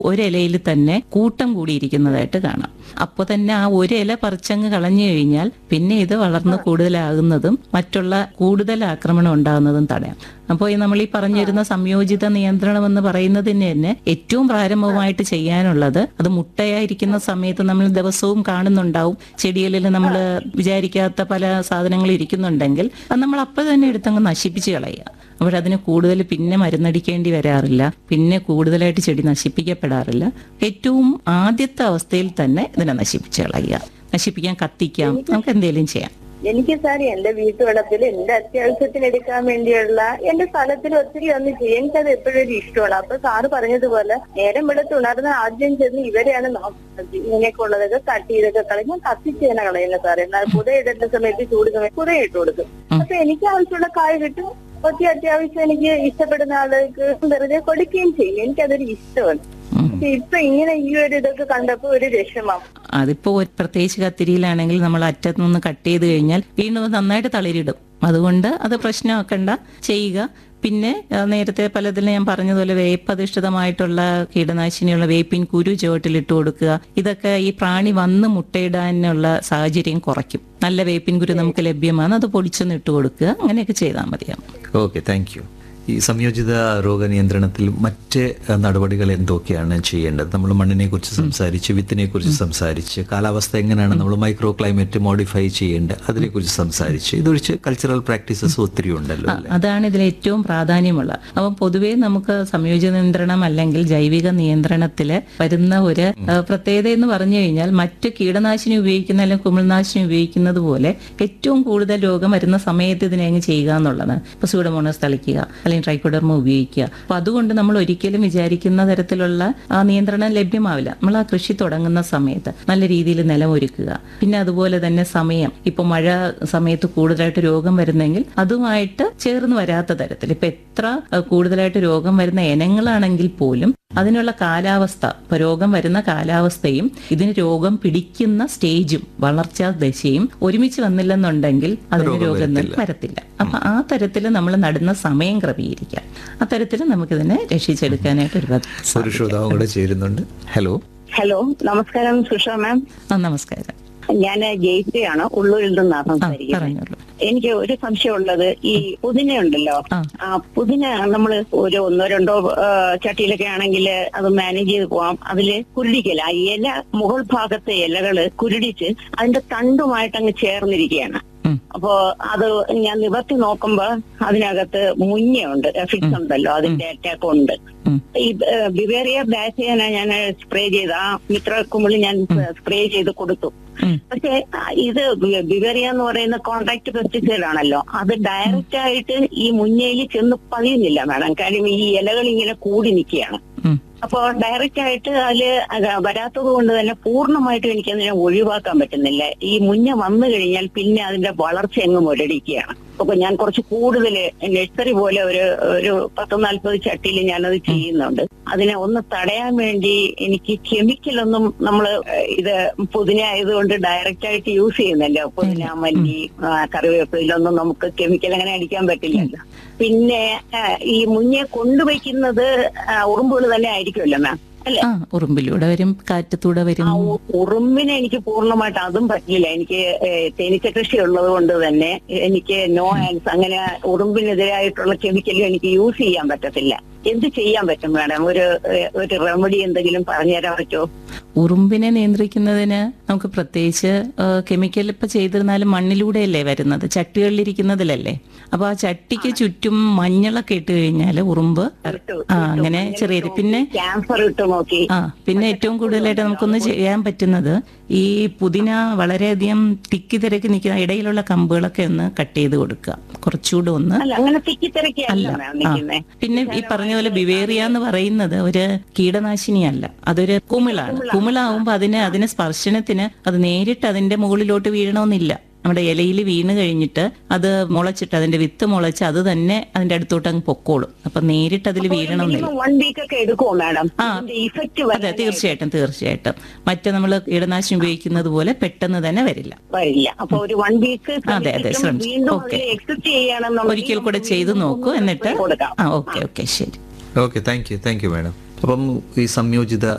ഒരിലയിൽ തന്നെ കൂട്ടം കൂടിയിരിക്കുന്നതായിട്ട് കാണാം അപ്പോൾ തന്നെ ആ ഒരു ഇല പറിച്ചങ്ങ് കളഞ്ഞു കഴിഞ്ഞാൽ പിന്നെ ഇത് വളർന്ന് കൂടുതലാകുന്നതും മറ്റുള്ള കൂടുതൽ ആക്രമണം ഉണ്ടാകുന്നതും തടയാം അപ്പോൾ ഈ നമ്മൾ ഈ പറഞ്ഞിരുന്ന സംയോജിത നിയന്ത്രണം എന്ന് പറയുന്നതിന് തന്നെ ഏറ്റവും പ്രാരംഭമായിട്ട് ചെയ്യാനുള്ളത് അത് മുട്ടയായിരിക്കുന്ന സമയത്ത് നമ്മൾ ദിവസവും കാണുന്നുണ്ടാവും ചെടികളിൽ നമ്മൾ വിചാരിക്കാത്ത പല സാധനങ്ങൾ ഇരിക്കുന്നുണ്ടെങ്കിൽ അത് നമ്മൾ അപ്പം തന്നെ എടുത്തങ്ങ് നശിപ്പിച്ച് കളയുക അപ്പോഴതിന് കൂടുതൽ പിന്നെ മരുന്നടിക്കേണ്ടി വരാറില്ല പിന്നെ കൂടുതലായിട്ട് ചെടി നശിപ്പിക്കപ്പെടാറില്ല ഏറ്റവും ആദ്യത്തെ അവസ്ഥയിൽ തന്നെ ഇതിനെ നശിപ്പിച്ച് കളയുക നശിപ്പിക്കാൻ കത്തിക്കാം നമുക്ക് എന്തെങ്കിലും ചെയ്യാം എനിക്ക് സാർ എന്റെ വീട്ടുവളപ്പിൽ എന്റെ അത്യാവശ്യത്തിന് എടുക്കാൻ വേണ്ടിയുള്ള എന്റെ സ്ഥലത്തിൽ ഒത്തിരി ഒന്ന് ചെയ്യും എനിക്കത് എപ്പോഴും ഒരു ഇഷ്ടമാണ് അപ്പൊ സാറ് പറഞ്ഞതുപോലെ നേരം വെളുത്ത് ഉണർന്ന് ആദ്യം ചെന്ന് ഇവരെയാണ് നോക്കുന്നത് ഇങ്ങനെയൊക്കെ ഉള്ളതൊക്കെ കട്ട് ചെയ്തൊക്കെ കളയും ഞാൻ കത്തിച്ച് തന്നെ കളയുന്നത് സാർ എന്നാൽ പുതയിടുന്ന സമയത്ത് ചൂട് സമയത്ത് പുതയിട്ട് കൊടുക്കും അപ്പൊ എനിക്ക് ആവശ്യമുള്ള കായ് കിട്ടും ഒത്തിരി അത്യാവശ്യം എനിക്ക് ഇഷ്ടപ്പെടുന്ന ആളുകൾക്ക് വെറുതെ കൊടുക്കുകയും ചെയ്യും എനിക്കതൊരു ഇഷ്ടമാണ് പക്ഷെ ഇപ്പൊ ഇങ്ങനെ ഈ ഒരു ഇതൊക്കെ കണ്ടപ്പോ ഒരു വിഷമം അതിപ്പോ ഒരു പ്രത്യേകിച്ച് കത്തിരിയിലാണെങ്കിൽ നമ്മൾ അറ്റത്ത് നിന്ന് കട്ട് ചെയ്ത് കഴിഞ്ഞാൽ വീണ്ടും അത് നന്നായിട്ട് തളിരിടും അതുകൊണ്ട് അത് പ്രശ്നമാക്കണ്ട ചെയ്യുക പിന്നെ ആ, നേരത്തെ പലതിലും ഞാൻ പറഞ്ഞതുപോലെ വേപ്പധിഷ്ഠിതമായിട്ടുള്ള കീടനാശിനിയുള്ള വേപ്പിൻ കുരു ചുവട്ടിലിട്ട് കൊടുക്കുക ഇതൊക്കെ ഈ പ്രാണി വന്ന് മുട്ടയിടാനുള്ള സാഹചര്യം കുറയ്ക്കും നല്ല വേപ്പിൻ കുരു നമുക്ക് ലഭ്യമാണ് അത് പൊടിച്ചൊന്ന് ഇട്ട് കൊടുക്കുക അങ്ങനെയൊക്കെ ചെയ്താൽ മതിയാവും ഓക്കെ താങ്ക് യു ഈ സംയോജിത രോഗനിയന്ത്രണത്തിൽ മറ്റ് അഹ്, നടപടികൾ എന്തൊക്കെയാണ് ചെയ്യേണ്ടത് നമ്മൾ മണ്ണിനെ കുറിച്ച് സംസാരിച്ച് വിത്തിനെ കുറിച്ച് സംസാരിച്ച് കാലാവസ്ഥ എങ്ങനെയാണ് നമ്മൾ മൈക്രോ ക്ലൈമറ്റ് മോഡിഫൈ ചെയ്യേണ്ടത് അതിനെക്കുറിച്ച് സംസാരിച്ച് ഇതൊഴിച്ച് കൾച്ചറൽ പ്രാക്ടീസസ് ഒത്തിരി ഉണ്ടല്ലോ അല്ലേ അതാണ് ഇതിൽ ഏറ്റവും പ്രാധാന്യമുള്ള അപ്പം പൊതുവേ നമുക്ക് സംയോജിത നിയന്ത്രണം അല്ലെങ്കിൽ ജൈവിക നിയന്ത്രണത്തിൽ വരുന്ന ഒരു ആ, പ്രത്യേകത എന്ന് പറഞ്ഞു കഴിഞ്ഞാൽ മറ്റ് കീടനാശിനി ഉപയോഗിക്കുന്ന അല്ലെങ്കിൽ കുമിൾനാശിനി ഉപയോഗിക്കുന്നത് പോലെ ഏറ്റവും കൂടുതൽ രോഗം വരുന്ന സമയത്ത് ഇതിനെ അങ്ങ് ചെയ്യുക എന്നുള്ളതാണ് ഇപ്പൊ സൂഡമോണസ് തളിക്കുക അല്ലെങ്കിൽ ട്രൈക്കോഡർമ ഉപയോഗിക്കുക അപ്പൊ അതുകൊണ്ട് നമ്മൾ ഒരിക്കലും വിചാരിക്കുന്ന തരത്തിലുള്ള ആ നിയന്ത്രണം ലഭ്യമാവില്ല നമ്മൾ ആ കൃഷി തുടങ്ങുന്ന സമയത്ത് നല്ല രീതിയിൽ നിലമൊരുക്കുക പിന്നെ അതുപോലെ തന്നെ സമയം ഇപ്പൊ മഴ സമയത്ത് കൂടുതലായിട്ട് രോഗം വരുന്നെങ്കിൽ അതുമായിട്ട് ചേർന്ന് വരാത്ത തരത്തിൽ ഇപ്പൊ എത്ര അഹ്, കൂടുതലായിട്ട് രോഗം വരുന്ന ഇനങ്ങളാണെങ്കിൽ പോലും അതിനുള്ള കാലാവസ്ഥ ഇപ്പൊ രോഗം വരുന്ന കാലാവസ്ഥയും ഇതിന് രോഗം പിടിക്കുന്ന സ്റ്റേജും വളർച്ചാ ദശയും ഒരുമിച്ച് വന്നില്ലെന്നുണ്ടെങ്കിൽ അതിന് രോഗം വരത്തില്ല അപ്പൊ ആ തരത്തിൽ നമ്മൾ നടുന്ന സമയം ക്രമീകരിക്കാം ആ തരത്തിൽ നമുക്കിതിനെ രക്ഷിച്ചെടുക്കാനായിട്ട് ഒരുപാട് ഒരു ശ്രോതാവും കൂടെ ചേരുന്നുണ്ട് ഹലോ ഹലോ നമസ്കാരം സുഷ മാം ആ നമസ്കാരം ഞാൻ ജയിക്കുകയാണ് ഉള്ളൂരിൽ നിന്നാണ് ആ സംസാരിക്കുന്നത് പറഞ്ഞോളൂ എനിക്ക് ഒരു സംശയമുള്ളത് ഈ പുതിന ഉണ്ടല്ലോ ആ. ആ പുതിന നമ്മൾ ഒരു ഒന്നോ രണ്ടോ ആ, ചട്ടിയിലൊക്കെ ആണെങ്കിൽ അത് മാനേജ് ചെയ്ത് പോവാം അതില് കുരുടിക്കല ആ ഇല മുകൾ ഭാഗത്തെ ഇലകള് കുരുടിച്ച് അതിന്റെ തണ്ടുമായിട്ട് അങ്ങ് ചേർന്നിരിക്കുകയാണ് ഉം. അപ്പോ അത് ഞാൻ നിവർത്തി നോക്കുമ്പോ അതിനകത്ത് മുഞ്ഞയുണ്ട് ഫിക്സ് ഉണ്ടല്ലോ അതിന്റെ അറ്റാക്ക് ഉണ്ട് ഉം. ഈ ബിവേറിയ ബാസിയന ഞാൻ സ്പ്രേ ചെയ്ത് ആ മിത്ര കുമിളി ഞാൻ സ്പ്രേ ചെയ്ത് കൊടുത്തു ഉം. പക്ഷെ ആ, ഇത് ബിവേറിയ എന്ന് പറയുന്ന കോൺട്രാക്ട് പെസ്റ്റിസൈഡ് ആണല്ലോ അത് ഡയറക്റ്റ് ആയിട്ട് ഈ മുന്നേലി ചെന്ന് പതിയുന്നില്ല മാഡം കാര്യം ഈ ഇലകൾ ഇങ്ങനെ കൂടി നിൽക്കുകയാണ് ഉം. അപ്പോ ഡയറക്റ്റ് ആയിട്ട് അതില് അത് വരാത്തത് കൊണ്ട് തന്നെ പൂർണ്ണമായിട്ടും എനിക്ക് അതിനെ ഒഴിവാക്കാൻ പറ്റുന്നില്ല ഈ മുഞ്ഞ വന്നു കഴിഞ്ഞാൽ പിന്നെ അതിന്റെ വളർച്ച അങ്ങ് മുരടിക്കുകയാണ് അപ്പൊ ഞാൻ കുറച്ച് കൂടുതൽ നഴ്സറി പോലെ ഒരു ഒരു പത്ത് നാൽപ്പത് ചട്ടിയിൽ ഞാനത് ചെയ്യുന്നുണ്ട് അതിനെ ഒന്ന് തടയാൻ വേണ്ടി എനിക്ക് കെമിക്കലൊന്നും നമ്മൾ ഇത് പുതിന ആയതുകൊണ്ട് ഡയറക്റ്റ് ആയിട്ട് യൂസ് ചെയ്യുന്നല്ലോ പുതിന മല്ലി ആ, കറിവേപ്പിലൊന്നും നമുക്ക് കെമിക്കൽ അങ്ങനെ അടിക്കാൻ പറ്റില്ലല്ലോ പിന്നെ ആ, ഈ മുന്നേ കൊണ്ടുവയ്ക്കുന്നത് ഉറുമ്പുകൾ തന്നെ ആയിരിക്കുമല്ലോ മാം അല്ലെ ആ ഉറുമ്പിലൂടെ വരും കാറ്റത്തൂടെ വരും ആ ഉ- ഉറുമ്പിനെ എനിക്ക് പൂർണ്ണമായിട്ട് അതും പറ്റില്ല എനിക്ക് ഏഹ്, തേനീച്ച കൃഷി ഉള്ളത് കൊണ്ട് തന്നെ എനിക്ക് നോ ആൻസ് അങ്ങനെ ഉറുമ്പിനെതിരായിട്ടുള്ള കെമിക്കലും എനിക്ക് യൂസ് ചെയ്യാൻ പറ്റത്തില്ല എന്ത് ചെയ്യാൻ പറ്റും മാഡം ഒരു ഏഹ്, ഒരു റെമഡി എന്തെങ്കിലും പറഞ്ഞുതരാൻ പറ്റുമോ ഉറുമ്പിനെ നിയന്ത്രിക്കുന്നതിന് നമുക്ക് പ്രത്യേകിച്ച് കെമിക്കൽ ഇപ്പൊ ചെയ്തിരുന്നാലും മണ്ണിലൂടെയല്ലേ വരുന്നത് ചട്ടികളിലിരിക്കുന്നതിലല്ലേ അപ്പൊ ആ ചട്ടിക്ക് ചുറ്റും മഞ്ഞളൊക്കെ ഇട്ട് കഴിഞ്ഞാൽ ഉറുമ്പ് ആ അങ്ങനെ ചെറിയ പിന്നെ ക്യാൻസർ ഇട്ട് നോക്കി ആ പിന്നെ ഏറ്റവും കൂടുതലായിട്ട് നമുക്കൊന്ന് ചെയ്യാൻ പറ്റുന്നത് ഈ പുതിന വളരെയധികം തിക്കി തിരക്കി നിൽക്കുന്ന ഇടയിലുള്ള കമ്പുകളൊക്കെ ഒന്ന് കട്ട് ചെയ്ത് കൊടുക്കുക കുറച്ചുകൂടെ ഒന്ന് അല്ല അങ്ങനെ തിക്കിത്തിരക്കിയല്ല മാം ആ. നിൽക്കുന്നേ പിന്നെ ഈ പറഞ്ഞ പോലെ ബിവേറിയ എന്ന് പറയുന്നത് ഒരു കീടനാശിനിയല്ല അതൊരു കുമിളാണ് കുമിളാവുമ്പോ അതിന് അതിന് സ്പർശനത്തിന് അത് നേരിട്ട് അതിന്റെ മുകളിലോട്ട് വീഴണമെന്നില്ല നമ്മുടെ ഇലയിൽ വീണ് കഴിഞ്ഞിട്ട് അത് മുളച്ചിട്ട് അതിന്റെ വിത്ത് മുളച്ച് അത് തന്നെ അതിന്റെ അടുത്തോട്ട് അങ്ങ് പൊക്കോളും അപ്പൊ നേരിട്ട് അതിൽ വീഴണമെന്നില്ല വൺ വീക്ക് ഒക്കെ എടുക്കുമോ മാഡം ആ. ഇഫക്റ്റ് അതെ തീർച്ചയായിട്ടും തീർച്ചയായിട്ടും മറ്റേ നമ്മൾ കീടനാശിനി ഉപയോഗിക്കുന്നത് പോലെ പെട്ടെന്ന് തന്നെ വരില്ല വരില്ല അപ്പൊ ഒരു വൺ വീക്ക് അതെ, അതെ, ശ്രമിച്ചു. വീണ്ടും ഓക്കേ. അതിൽ എക്സിസ്റ്റ് ചെയ്യണമെന്നുണ്ടെങ്കിൽ ഒരിക്കൽ കൂടെ ചെയ്തു നോക്കൂ എന്നിട്ട് കൊടുക്കാം ആ ഓക്കെ ഓക്കെ ശരി okay thank you thank you madam അപ്പം ഈ സംയോജിത